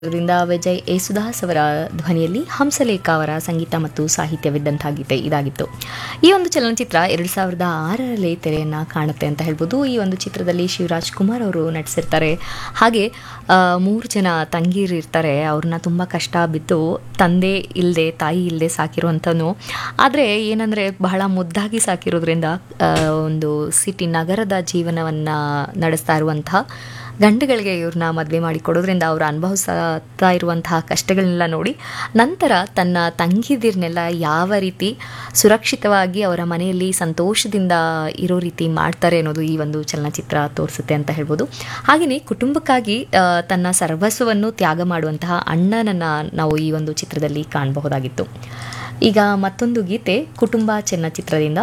ರಿಂದ ವಿಜಯ್ ಯೇಸುದಾಸ್ ಅವರ ಧ್ವನಿಯಲ್ಲಿ ಹಂಸಲೇಖ ಅವರ ಸಂಗೀತ ಮತ್ತು ಸಾಹಿತ್ಯವಿದ್ದಂಥ ಗೀತೆ ಇದಾಗಿತ್ತು ಈ ಒಂದು ಚಲನಚಿತ್ರ ಎರಡು ಸಾವಿರದ ಆರರಲ್ಲಿ ತೆರೆಯನ್ನು ಕಾಣುತ್ತೆ ಅಂತ ಹೇಳ್ಬೋದು ಈ ಒಂದು ಚಿತ್ರದಲ್ಲಿ ಶಿವರಾಜ್ ಕುಮಾರ್ ಅವರು ನಟಿಸಿರ್ತಾರೆ ಹಾಗೆ ಆ, ಮೂರು ಜನ ತಂಗೀರು ಇರ್ತಾರೆ ಅವ್ರನ್ನ ತುಂಬ ಕಷ್ಟ ಬಿದ್ದು ತಂದೆ ಇಲ್ಲದೆ ತಾಯಿ ಇಲ್ಲದೆ ಸಾಕಿರುವಂಥನು ಆದರೆ ಏನಂದರೆ ಬಹಳ ಮುದ್ದಾಗಿ ಸಾಕಿರೋದ್ರಿಂದ ಆ, ಒಂದು ಸಿಟಿ ನಗರದ ಜೀವನವನ್ನು ನಡೆಸ್ತಾ ಇರುವಂತಹ ಗಂಡುಗಳಿಗೆ ಇವ್ರನ್ನ ಮದುವೆ ಮಾಡಿ ಕೊಡೋದ್ರಿಂದ ಅವರು ಅನುಭವಿಸ್ತಾ ಇರುವಂತಹ ಕಷ್ಟಗಳನ್ನೆಲ್ಲ ನೋಡಿ ನಂತರ ತನ್ನ ತಂಗಿದಿರ್ನೆಲ್ಲ ಯಾವ ರೀತಿ ಸುರಕ್ಷಿತವಾಗಿ ಅವರ ಮನೆಯಲ್ಲಿ ಸಂತೋಷದಿಂದ ಇರೋ ರೀತಿ ಮಾಡ್ತಾರೆ ಅನ್ನೋದು ಈ ಒಂದು ಚಲನಚಿತ್ರ ತೋರಿಸುತ್ತೆ ಅಂತ ಹೇಳ್ಬೋದು ಹಾಗೆಯೇ ಕುಟುಂಬಕ್ಕಾಗಿ ಆ, ತನ್ನ ಸರ್ವಸ್ವವನ್ನು ತ್ಯಾಗ ಮಾಡುವಂತಹ ಅಣ್ಣನನ್ನು ನಾವು ಈ ಒಂದು ಚಿತ್ರದಲ್ಲಿ ಕಾಣಬಹುದಾಗಿತ್ತು ಈಗ ಮತ್ತೊಂದು ಗೀತೆ ಕುಟುಂಬ ಚಲನಚಿತ್ರದಿಂದ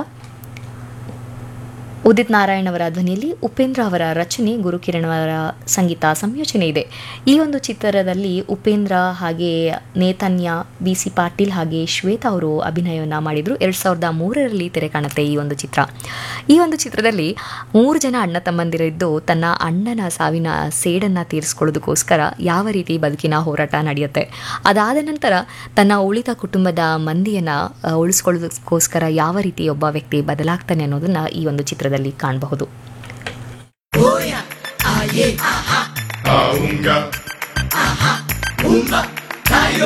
ಉದಿತ್ ನಾರಾಯಣ್ ಅವರ ಧ್ವನಿಯಲ್ಲಿ ಉಪೇಂದ್ರ ಅವರ ರಚನೆ ಗುರುಕಿರಣ್ ಅವರ ಸಂಗೀತ ಸಂಯೋಜನೆ ಇದೆ ಈ ಒಂದು ಚಿತ್ರದಲ್ಲಿ ಉಪೇಂದ್ರ ಹಾಗೆ ನೇತನ್ಯ ಬಿ ಸಿ ಪಾಟೀಲ್ ಹಾಗೆ ಶ್ವೇತಾ ಅವರು ಅಭಿನಯವನ್ನು ಮಾಡಿದರು ಎರಡು ಸಾವಿರದ ಮೂರರಲ್ಲಿ ತೆರೆ ಕಾಣುತ್ತೆ ಈ ಒಂದು ಚಿತ್ರ ಈ ಒಂದು ಚಿತ್ರದಲ್ಲಿ ಮೂರು ಜನ ಅಣ್ಣ ತಮ್ಮಂದಿರಿದ್ದು ತನ್ನ ಅಣ್ಣನ ಸಾವಿನ ಸೇಡನ್ನು ತೀರಿಸ್ಕೊಳ್ಳೋದಕ್ಕೋಸ್ಕರ ಯಾವ ರೀತಿ ಬದುಕಿನ ಹೋರಾಟ ನಡೆಯುತ್ತೆ ಅದಾದ ನಂತರ ತನ್ನ ಉಳಿದ ಕುಟುಂಬದ ಮಂದಿಯನ್ನು ಆ, ಉಳಿಸ್ಕೊಳ್ಳೋದಕ್ಕೋಸ್ಕರ ಯಾವ ರೀತಿ ಒಬ್ಬ ವ್ಯಕ್ತಿ ಬದಲಾಗ್ತಾನೆ ಅನ್ನೋದನ್ನ ಈ ಒಂದು ಚಿತ್ರದಲ್ಲಿ ಕಾಣಬಹುದು Aunga. Umba.